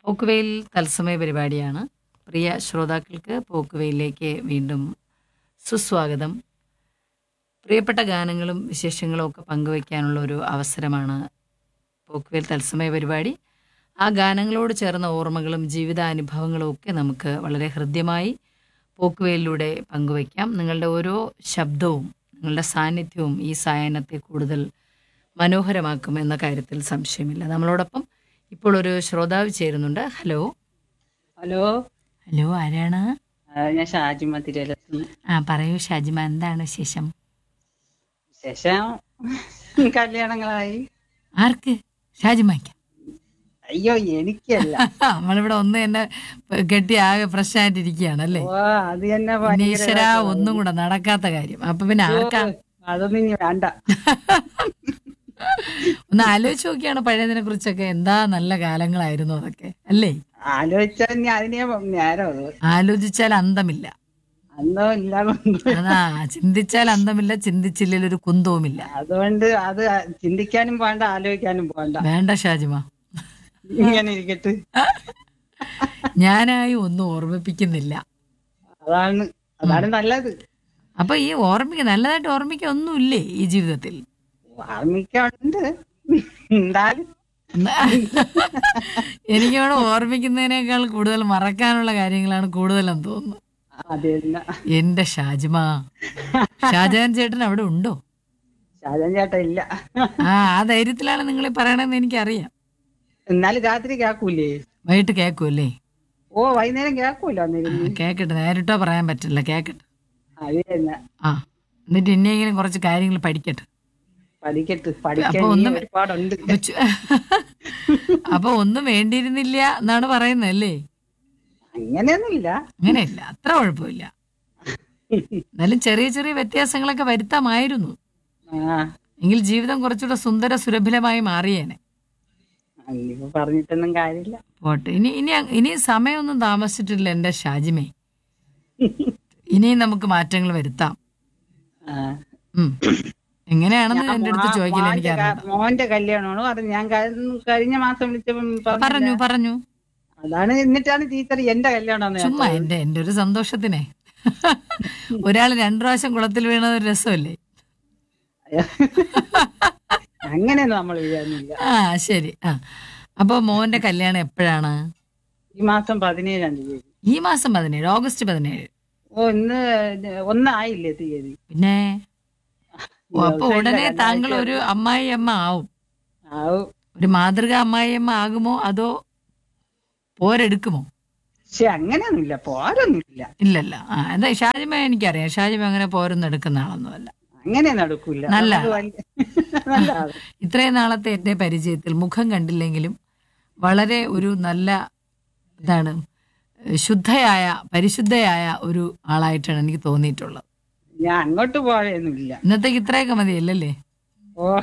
പോക്കുവെയിൽ തത്സമയ പരിപാടിയാണ് പ്രിയ ശ്രോതാക്കൾക്ക് പോക്കുവെയിലേക്ക് വീണ്ടും സുസ്വാഗതം പ്രിയപ്പെട്ട ഗാനങ്ങളും വിശേഷങ്ങളും ഒക്കെ പങ്കുവയ്ക്കാനുള്ള ഒരു അവസരമാണ് പോക്കുവെയിൽ തത്സമയ പരിപാടി ആ ഗാനങ്ങളോട് ചേർന്ന ഓർമ്മകളും ജീവിതാനുഭവങ്ങളും ഒക്കെ നമുക്ക് വളരെ ഹൃദ്യമായി പോക്കുവെയിലൂടെ പങ്കുവയ്ക്കാം നിങ്ങളുടെ ഓരോ ശബ്ദവും നിങ്ങളുടെ സാന്നിധ്യവും ഈ സായനത്തെ കൂടുതൽ മനോഹരമാക്കും എന്ന കാര്യത്തിൽ സംശയമില്ല നമ്മളോടൊപ്പം ഇപ്പോൾ ഒരു ശ്രോതാവ് ചേരുന്നുണ്ട് ഹലോ ഹലോ ഹലോ ആരാണ് ആ, ഞാൻ ഷാജിമ തിരുവല്ലത്തുനിന്ന് ആ പറയൂ ഷാജിമ എന്താണ് വിശേഷം ശേഷം കല്യാണങ്ങളായി ആർക്ക് ഷാജിമയ്ക്ക് അയ്യോ എനിക്കല്ല നമ്മളിവിടെ ഒന്ന് തന്നെ കെട്ടി ആകെ പ്രശ്നമായിട്ടിരിക്കുകയാണ് അല്ലേ ഓ അത് തന്നെ ഇനി ഭയങ്കര ഈശ്വര ഒന്നും കൂടെ നടക്കാത്ത കാര്യം അപ്പൊ പിന്നെ ആർക്കാ അതൊന്നും ഇനി വേണ്ട ഒന്ന് ആലോചിച്ച് നോക്കിയാണ് പഴയതിനെ കുറിച്ചൊക്കെ എന്താ നല്ല കാലങ്ങളായിരുന്നു അതൊക്കെ അല്ലേ ആലോചിച്ചാൽ ഇനി അതിനെ നേരം അത് ആലോചിച്ചാൽ അന്തമില്ല അന്നോ ഇല്ല കൊണ്ട് അതാ ചിന്തിച്ചാൽ അന്തമില്ല ചിന്തിച്ചില്ലെങ്കിൽ ഒരു കുന്തവുമില്ല അതുകൊണ്ട് അത് ചിന്തിക്കാനും പോണ്ട ആലോചിക്കാനും പോണ്ട വേണ്ട ഷാജിമ ഇങ്ങനെ ഇരിക്കട്ടെ ഞാനായി ഒന്നും ഓർമ്മിപ്പിക്കുന്നില്ല അതാണ് അതാണ് നല്ലത് അപ്പൊ ഈ ഓർമ്മിക്ക നല്ലതായിട്ട് ഓർമ്മിക്കാൻ ഒന്നുമില്ലേ ഈ ജീവിതത്തിൽ ഓർമ്മിക്കുണ്ട് എന്തായാലും എനിക്ക് വേണം ഓർമ്മിക്കുന്നതിനേക്കാൾ കൂടുതൽ മറക്കാനുള്ള കാര്യങ്ങളാണ് കൂടുതലെന്ന് തോന്നുന്നു അത് തന്നെ എന്റെ ഷാജിമ ഷാജഹാൻ ചേട്ടൻ അവിടെ ഉണ്ടോ ഷാജൻ ചേട്ടാ ഇല്ല ആ ആ ധൈര്യത്തിലാണ് നിങ്ങൾ പറയണെന്ന് എനിക്കറിയാം എന്നാലും രാത്രി കേക്കൂലേ വൈകിട്ട് കേൾക്കുമല്ലേ ഓ വൈകുന്നേരം കേക്കൂല ആ, കേക്കട്ടെ നേരിട്ടോ പറയാൻ പറ്റില്ല കേക്കട്ടെ അത് തന്നെ ആ എന്നിട്ട് ഇനിയെങ്കിലും കുറച്ച് കാര്യങ്ങൾ പഠിക്കട്ടെ പഠിക്കട്ട് പഠിക്കാൻ അപ്പൊ ഇനി ഒന്നും- ഒരുപാടുണ്ട് അപ്പൊ ചു- അപ്പൊ ഒന്നും വേണ്ടിയിരുന്നില്ല എന്നാണ് പറയുന്നത് അല്ലേ അങ്ങനെയൊന്നുമില്ല അങ്ങനെയില്ല അത്ര കുഴപ്പമില്ല എന്നാലും ചെറിയ ചെറിയ വ്യത്യാസങ്ങളൊക്കെ വരുത്താമായിരുന്നു ആ എങ്കിൽ ജീവിതം കുറച്ചുകൂടെ സുന്ദര സുലഭമായി മാറിയേനെ ഇനിയിപ്പോ പറഞ്ഞിട്ടൊന്നും കാര്യമില്ല പോട്ടെ ഇനി ഇനി അ- ഇനി സമയമൊന്നും താമസിച്ചിട്ടില്ല എൻ്റെ ഷാജിമേ ഇനിയും നമുക്ക് മാറ്റങ്ങൾ വരുത്താം ആ. ഉം. എങ്ങനെയാണെന്ന് ഞാൻ എൻ്റെ അടുത്ത് മോന്റെ ചോദിക്കില്ല ക- എനിക്കറിയാം മോന്റെ കല്യാണമാണ് അത് ഞാൻ കഴി- കഴിഞ്ഞ മാസം വിളിച്ചപ്പം പറഞ്ഞില്ല. പറഞ്ഞു പറഞ്ഞു അതാണ് എന്നിട്ടാണ് ടീച്ചർ എന്റെ കല്യാണം ചുമ്മാ എൻ്റെ എൻ്റെ ഒരു സന്തോഷത്തിനെ ഒരാൾ രണ്ടു പ്രാവശ്യം കുളത്തിൽ വീണത് ഒരു രസമല്ലേ അങ്ങനെയൊന്നും നമ്മൾ വിചാരില്ല ആ ശരി ആ അപ്പോൾ മോന്റെ കല്യാണം എപ്പോഴാണ് ഈ മാസം പതിനേഴാം തീയതി ഈ മാസം പതിനേഴ് ഓഗസ്റ്റ് പതിനേഴ് ഓ ഇന്ന് ഒന്നായില്ലേ തീയതി പിന്നെ ഓ, അപ്പൊ ദിവസം ഉടനെ ഇല്ല, താങ്കൾ ഒരു അമ്മായി അമ്മ ആവും ആവും ഒരു മാതൃക അമ്മായി അമ്മ ആകുമോ അതോ പോരെടുക്കുമോ പക്ഷെ അങ്ങനെയൊന്നുമില്ല പോരൊന്നുമില്ല ഇല്ലല്ല ആ എന്താ ഷാജിമ എനിക്കറിയാം ഷാജിമ അങ്ങനെ പോരൊന്നും എടുക്കുന്ന ആളൊന്നുമല്ല അങ്ങനെ നടക്കൂല നല്ല നമുക്ക് വലിയ- നല്ല ആള്. ഇത്രയും നാളത്തെ എൻ്റെ പരിചയത്തിൽ മുഖം കണ്ടില്ലെങ്കിലും വളരെ ഒരു നല്ല ഇതാണ് ശുദ്ധയായ പരിശുദ്ധയായ ഒരു ആളായിട്ടാണ് എനിക്ക് തോന്നിയിട്ടുള്ളത് ഞാൻ അങ്ങോട്ട് പോയൊന്നുമില്ല ഇന്നത്തേക്ക് ഇത്രയൊക്കെ മതിയല്ലേ ഓ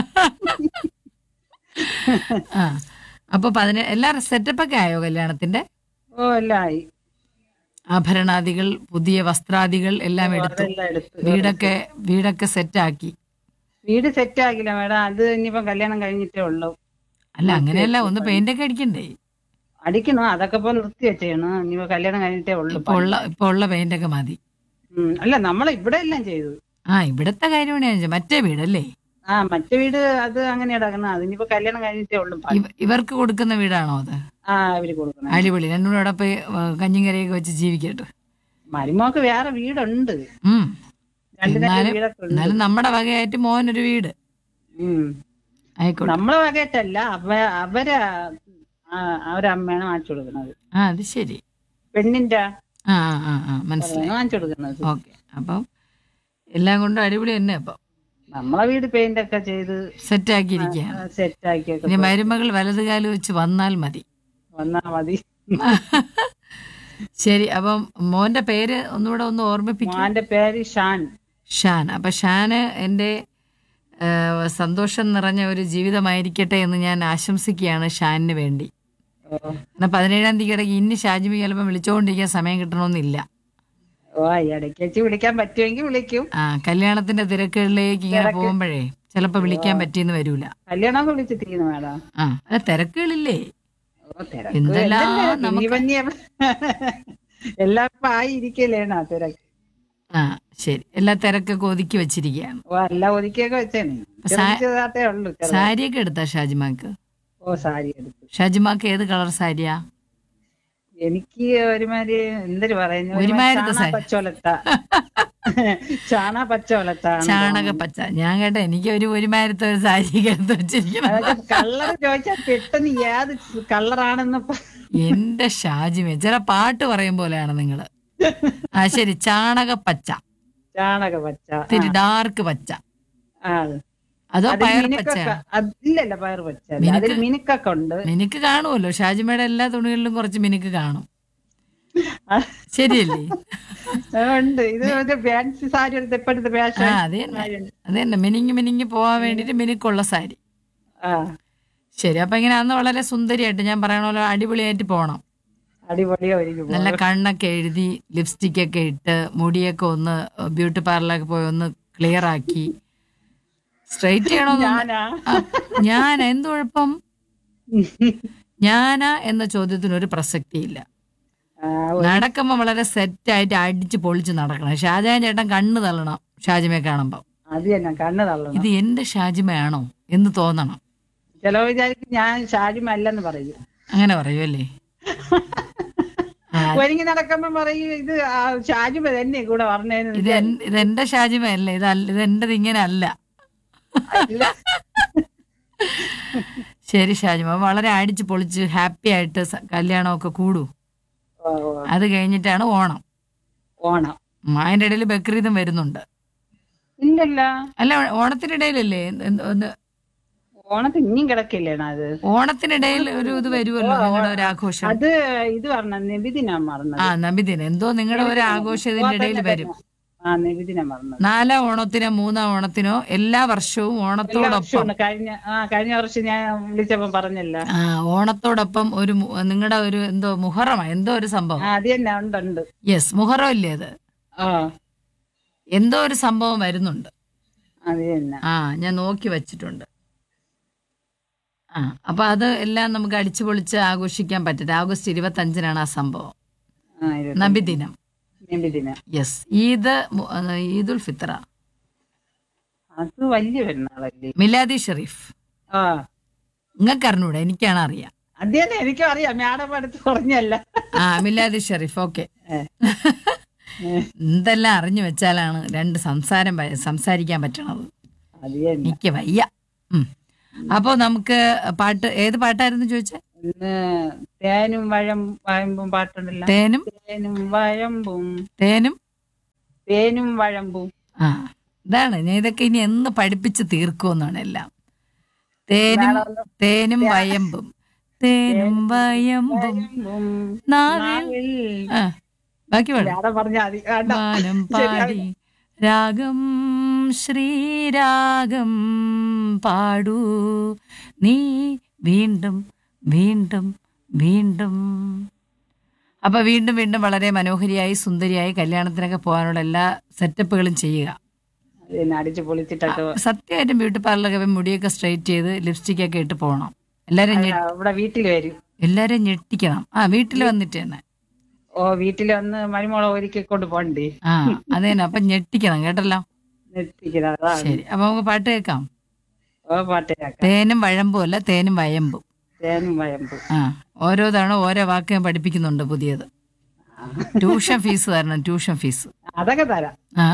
ആ അപ്പൊ പതിനെ എല്ലാ സെറ്റപ്പൊക്കെ ആയോ കല്യാണത്തിന്റെ ഓ എല്ലാം ആയി ആഭരണാദികൾ പുതിയ വസ്ത്രാദികൾ എല്ലാം എടുത്തു അതെല്ലാം എടുത്ത് വീടൊക്കെ വീടൊക്കെ സെറ്റാക്കി വീട് സെറ്റ് ആക്കില്ല മേഡം അത് ഇനിയിപ്പം കല്യാണം കഴിഞ്ഞിട്ടേ ഉള്ളൂ അല്ല അങ്ങനെയല്ല ഒന്ന് പെയിന്റ് ഒക്കെ അടിക്കണ്ടേ അടിക്കണോ അതൊക്കെ ഇപ്പൊ നിർത്തി വെച്ചേണ് ഇനിയിപ്പോ കല്യാണം കഴിഞ്ഞിട്ടേ ഉള്ളൂ ഇപ്പൊ ഉള്ള ഇപ്പൊ ഉള്ള പെയിന്റ് ഒക്കെ മതി ഉം. അല്ല നമ്മൾ ഇവിടെ എല്ലാം ചെയ്തു ആ ഇവിടത്തെ കാര്യമാണ് ഞാൻ ചോദിച്ചത്. മറ്റേ വീടല്ലേ ആ മറ്റേ വീട് അത് അങ്ങനെ കിടക്കണം അത് ഇനിയിപ്പോ കല്യാണം കഴിഞ്ഞിട്ടേ ഉള്ളൂ ഇവ- ഇവർക്ക് കൊടുക്കുന്ന വീടാണോ അത് ആ അവര് കൊടുക്കണം അടിപൊളി രണ്ടും കൂടെ അവിടെ പോയി ഏ, കഞ്ഞിയും കറിയൊക്കെ വെച്ച് ജീവിക്കട്ടെ മരുമോക്ക് വേറെ വീടുണ്ട് ഉം രണ്ടു നേരം എന്നാലും വീടൊക്കെ ഉണ്ട് എന്നാലും നമ്മുടെ വകയായിട്ട് മോനൊരു വീട് ഉം. ആയിക്കോട്ടെ നമ്മളെ വകയായിട്ടല്ല അവ അവരെ ആ, അവരമ്മയാണ് വാങ്ങിച്ചു കൊടുക്കുന്നത് ആ അത് ശരി പെണ്ണിന്റെ ആ ആ ആ ആ മനസ്സിലായി വാങ്ങിച്ചു കൊടുക്കുന്നത് ഓക്കെ അപ്പം എല്ലാം കൊണ്ടും അടിപൊളി തന്നെ അപ്പം നമ്മളെ വീട് പെയിന്റ് ഒക്കെ ചെയ്ത് സെറ്റ് ആക്കിയിരിക്കുകയാണ് സെറ്റ് ആക്കിയൊക്കെ ഇനി മരുമകൾ വലതുകാലം വെച്ച് വന്നാൽ മതി വന്നാ മതി ശരി അപ്പം മോന്റെ പേര് ഒന്നുകൂടെ ഒന്ന് ഓർമ്മിപ്പിക്കും മോന്റെ പേര് ഷാൻ ഷാൻ അപ്പൊ ഷാന് എൻ്റെ ആ, സന്തോഷം നിറഞ്ഞ ഒരു ജീവിതമായിരിക്കട്ടെ എന്ന് ഞാൻ ആശംസിക്കുകയാണ് ഷാനിന് വേണ്ടി ഓ എന്നാൽ പതിനേഴാം തീയതി ഇടയ്ക്ക് ഇന്ന് ഷാജിമി ചിലപ്പോൾ വിളിച്ചുകൊണ്ടിരിക്കാൻ സമയം കിട്ടണമെന്നില്ല ഓ ഇടയ്ക്ക് വെച്ച് വിളിക്കാൻ പറ്റുമെങ്കിൽ വിളിക്കും ആ കല്യാണത്തിന്റെ തിരക്കുകളിലേക്ക് ഇങ്ങനെ പോകുമ്പോഴേ ചിലപ്പോൾ വിളിക്കാൻ പറ്റിയെന്ന് വരൂല കല്യാണമൊക്കെ വിളിച്ചിട്ടിരിക്കുന്നു മേഡം ആ അല്ല തിരക്കുകളില്ലേ ഓ ഓ, തിരക്ക് എന്തെല്ലാം എന്തെല്ലാം നമുക്ക് കുഞ്ഞി പഞ്ഞി എല്ലാം ഇപ്പൊ ആയിരിക്കലേണ തിരക്ക് ആ ശരി എല്ലാ തിരക്കൊക്കെ ഒതുക്കി വെച്ചിരിക്കുകയാണ് ഓ എല്ലാം ഒതുക്കിയൊക്കെ വെച്ചേനെ സാ- ചെറുതായിട്ടേ ഉള്ളൂ ചെറുതാ. സാരിയൊക്കെ എടുത്താ ഷാജിമാക്ക് ഓ സാരി എടുത്തു ഷാജിമാക്ക് ഏത് കളർ സാരിയാ എനിക്ക് ഒരുമാതിരി എന്തൊരു പറയുന്നു ഒരുമാതിരത്തെ സാരി. പച്ചോലത്ത ചാണ പച്ചോലത്താണ് ചാണക പച്ച ഞാൻ കേട്ട എനിക്ക് ഒരു ഒരുമാരത്തെ ഒരു സാരി എടുത്ത് വെച്ചിരിക്കണം അതൊക്കെ കളർ ചോദിച്ചാൽ പെട്ടെന്ന് ഏത് കളറാണെന്ന് പ- എന്റെ ഷാജിമേ ചില പാട്ട് പറയും പോലെയാണ് നിങ്ങള് ആ ശരി ചാണക പച്ച ചാണക പച്ച ഇത്തിരി ഡാർക്ക് പച്ച ആ അതോ അത് പയർ മിനുക്കൊക്കെ പച്ച അത് ഇല്ലല്ല പയർ പച്ച അല്ല. മിനുക്ക്? അതിൽ മിനുക്കൊക്കെ ഉണ്ട് മിനുക്ക് കാണുമല്ലോ ഷാജിമയുടെ എല്ലാ തുണികളിലും കുറച്ച് മിനുക്ക് കാണും ആ, ശരിയല്ലേ ഉണ്ട് ഇത് ഒരു ഫാൻസി സാരി എടുത്ത് ഇപ്പോഴത്തെ ആ ഫാഷൻ അത് തന്നെ അത് തന്നെ മിനിങ്ങി മിനിങ്ങി പോവാൻ വേണ്ടിട്ട് മിനുക്കുള്ള സാരി ആ ശരി അപ്പൊ ഇങ്ങനെ അന്ന് വളരെ സുന്ദരിയായിട്ട് ഞാൻ പറയണ പോലെ അടിപൊളിയായിട്ട് പോണം അടിപൊളിയോ ഒരുക്കും നല്ല കണ്ണൊക്കെ എഴുതി ലിപ്സ്റ്റിക് ഒക്കെ ഇട്ട് മുടിയൊക്കെ ഒന്ന് ബ്യൂട്ടി പാർലറിലൊക്കെ പോയി ഒന്ന് ക്ലിയർ ആക്കി സ്ട്രൈറ്റ് ചെയ്യണമെന്ന് ഞാനാ ഞാൻ എന്ത് കുഴപ്പം ഞാനാ എന്ന ചോദ്യത്തിന് ഒരു പ്രസക്തിയില്ല ആ, നടക്കുമ്പോ വളരെ സെറ്റായിട്ട് അടിച്ച് പൊളിച്ച് നടക്കണം ഷാജഹാൻ ചേട്ടൻ കണ്ണ് തള്ളണം ഷാജിമയെ കാണുമ്പോ അത് തന്നെ കണ്ണ് തള്ളണം ഇത് എന്റെ ഷാജിമയാണോ എന്ന് തോന്നണം ചില വിചാരിക്കും ഞാൻ ഷാജിമ അല്ലെന്ന് പറയും അങ്ങനെ പറയുമല്ലേ ആ, ഒരുങ്ങി നടക്കുമ്പോ പറയും ഇത് ആ ഷാജിമ തന്നെ കൂടെ പറഞ്ഞേന്ന് ഇത് എൻ- ഇത് എന്റെ ഷാജിമയല്ല ഇത് അല്ല ഇത് എന്റേത് ഇങ്ങനെ അല്ല ഇല്ല. ശരി ഷാജിമ വളരെ അടിച്ച് പൊളിച്ച് ഹാപ്പി ആയിട്ട് സ- കല്യാണമൊക്കെ കൂടൂ ഓ, ഓ, അത് കഴിഞ്ഞിട്ടാണ് ഓണം ഓണം ഉം, അതിന്റെ ഇടയിൽ ബക്രീദും വരുന്നുണ്ട് ഇല്ലല്ല അല്ല ഓണത്തിനിടയിലല്ലേ എന്ത്- എന്ത്- ഒന്ന് ഓണത്തിന് ഇനിയും കിടക്കില്ലേണ അത് ഓണത്തിനിടയിൽ ഒരു ഇത് വരുമല്ലോ നിങ്ങളുടെ ഒരു ആഘോഷം അത് ഇത് പറഞ്ഞ നിബിദിനാ മറന്നത് ആ നബിദിനം എന്തോ നിങ്ങളുടെ ഒരു ആഘോഷം ഇതിന്റെ ഇടയിൽ വരും ആ നിബിദിനാ മറന്നത് നാലാം ഓണത്തിനോ മൂന്നാം ഓണത്തിനോ എല്ലാ വർഷവും എല്ലാ ഓണത്തോടൊപ്പം വർഷവും കഴിഞ്ഞ ആ കഴിഞ്ഞ വർഷം ഞാൻ വിളിച്ചപ്പോ പറഞ്ഞല്ല ആ ഓണത്തോടൊപ്പം ഒരു മു- നിങ്ങളുടെ ഒരു എന്തോ മുഹറമ എന്തോ ഒരു സംഭവം ആ അത് തന്നെ ഉണ്ട് ഉണ്ട് യെസ് മുഹറം ഇല്ലേ അത് ആ എന്തോ ഒരു സംഭവം വരുന്നുണ്ട് അത് തന്നെ ആ ഞാൻ നോക്കി വച്ചിട്ടുണ്ട് ആ അപ്പൊ അത് എല്ലാം നമുക്ക് അടിച്ചു പൊളിച്ച് ആഘോഷിക്കാൻ പറ്റില്ല ആഗസ്റ്റ് ഇരുപത്തി അഞ്ചിനാണ് ആ സംഭവം ആ ഇരുപത്തി- നബിദിനം നിബിദിന യെസ് ഈദ് മു- ആ, ഈദുൽ ഫിത്ര അത് വലിയ പെരുന്നാളല്ലേ മിലാദി ഷെറീഫ് ആ നിങ്ങൾക്ക് അറിഞ്ഞൂടെ എനിക്കാണ് അറിയാം അത് തന്നെ എനിക്കും അറിയാം മാഡം അടുത്ത് പറഞ്ഞല്ല ആ മിലാദി ഷെറീഫ് ഓക്കെ ഏ. ഏ, എന്തെല്ലാം അറിഞ്ഞു വെച്ചാലാണ് രണ്ട് സംസാരം പ- സംസാരിക്കാൻ പറ്റണത് അത് തന്നെ എനിക്ക് വയ്യ ഉം. അപ്പോ നമുക്ക് പാട്ട് ഏത് പാട്ടായിരുന്നു ചോദിച്ചേ ഇന്ന് തേനും വഴം വഴമ്പും പാട്ടുണ്ടല്ലോ തേനും തേനും വഴമ്പും തേനും തേനും വഴമ്പും ആ ഇതാണ് ഞാൻ ഇതൊക്കെ ഇനി എന്ന് പഠിപ്പിച്ച് തീർക്കുമെന്നാണ് എല്ലാം തേനും തേനും വയമ്പും തേനും വയമ്പും വഴമ്പും നാവിൽ ആ ബാക്കി വേണം മാഡം പറഞ്ഞാൽ മതി വേണ്ട. വാനം പാടി രാഗം ശ്രീരാഗം പാടൂ നീ വീണ്ടും വീണ്ടും വീണ്ടും അപ്പൊ വീണ്ടും വീണ്ടും വളരെ മനോഹരിയായി സുന്ദരിയായി കല്യാണത്തിനൊക്കെ പോകാനുള്ള എല്ലാ സെറ്റപ്പുകളും ചെയ്യുക അത് തന്നെ അടിച്ച് പൊളിച്ചിട്ടൊക്കെ സത്യമായിട്ടും ബ്യൂട്ടി പാർലറൊക്കെ പോയി മുടിയൊക്കെ സ്ട്രൈറ്റ് ചെയ്ത് ലിപ്സ്റ്റിക് ഒക്കെ ഇട്ട് പോകണം എല്ലാരും ഞെ- ഇവിടെ വീട്ടിൽ വരും എല്ലാരും ഞെട്ടിക്കണം ആ വീട്ടിൽ വന്നിട്ട് തന്നെ ഓ വീട്ടിൽ വന്ന് മരുമോളെ ഒരുക്കി കൊണ്ട് പോണ്ടേ ആ അത് തന്നെ അപ്പൊ ഞെട്ടിക്കണം കേട്ടല്ലോ നിർത്തിക്കുന്നത് അതാണ് ശരി അപ്പൊ നമുക്ക് പാട്ട് കേൾക്കാം ഓ പാട്ടയാക്കാം തേനും വഴമ്പും അല്ല തേനും വയമ്പും തേനും വഴമ്പും ആ ഓരോ തവണ ഓരോ വാക്ക് ഞാൻ പഠിപ്പിക്കുന്നുണ്ട് പുതിയത് ട്യൂഷൻ ഫീസ് തരണം ട്യൂഷൻ ഫീസ് അതൊക്കെ തരാം ആ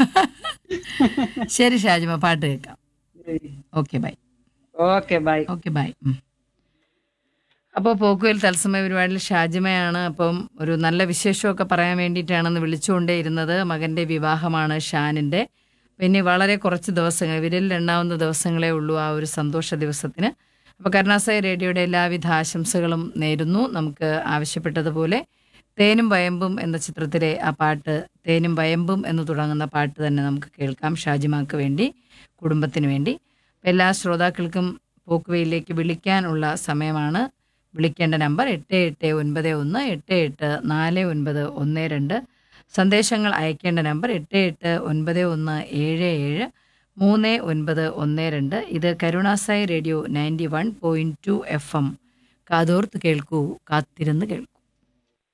ശരി ഷാജിമ പാട്ട് കേൾക്കാം okay bye okay bye okay bye അപ്പോൾ പോക്കുവൽ തത്സമയ പരിപാടിയിൽ ഷാജിമയാണ് അപ്പം ഒരു നല്ല വിശേഷമൊക്കെ പറയാൻ വേണ്ടിയിട്ടാണെന്ന് വിളിച്ചുകൊണ്ടേയിരുന്നത് മകൻ്റെ വിവാഹമാണ് ഷാനിൻ്റെ പിന്നെ വളരെ കുറച്ച് ദിവസങ്ങൾ വിരലിൽ എണ്ണാവുന്ന ദിവസങ്ങളേ ഉള്ളൂ ആ ഒരു സന്തോഷ ദിവസത്തിന് അപ്പോൾ കരുണാസായി റേഡിയോയുടെ എല്ലാവിധ ആശംസകളും നേരുന്നു നമുക്ക് ആവശ്യപ്പെട്ടതുപോലെ തേനും വയമ്പും എന്ന ചിത്രത്തിലെ ആ പാട്ട് തേനും വയമ്പും എന്ന് തുടങ്ങുന്ന പാട്ട് തന്നെ നമുക്ക് കേൾക്കാം ഷാജിമാക്ക് വേണ്ടി കുടുംബത്തിന് വേണ്ടി അപ്പോൾ എല്ലാ ശ്രോതാക്കൾക്കും പോക്കുവയിലേക്ക് വിളിക്കാനുള്ള സമയമാണ് വിളിക്കേണ്ട നമ്പർ എട്ട് എട്ട് ഒൻപത് ഒന്ന് എട്ട് എട്ട് നാല് ഒൻപത് ഒന്ന് രണ്ട് സന്ദേശങ്ങൾ അയക്കേണ്ട നമ്പർ എട്ട് എട്ട് ഒൻപത് ഒന്ന് ഏഴ് ഏഴ് മൂന്ന് ഒൻപത് ഒന്ന് രണ്ട് ഇത് കരുണാസായി radio ninety one point two F M കാതോർത്ത് കേൾക്കൂ കാത്തിരുന്ന് കേൾക്കൂ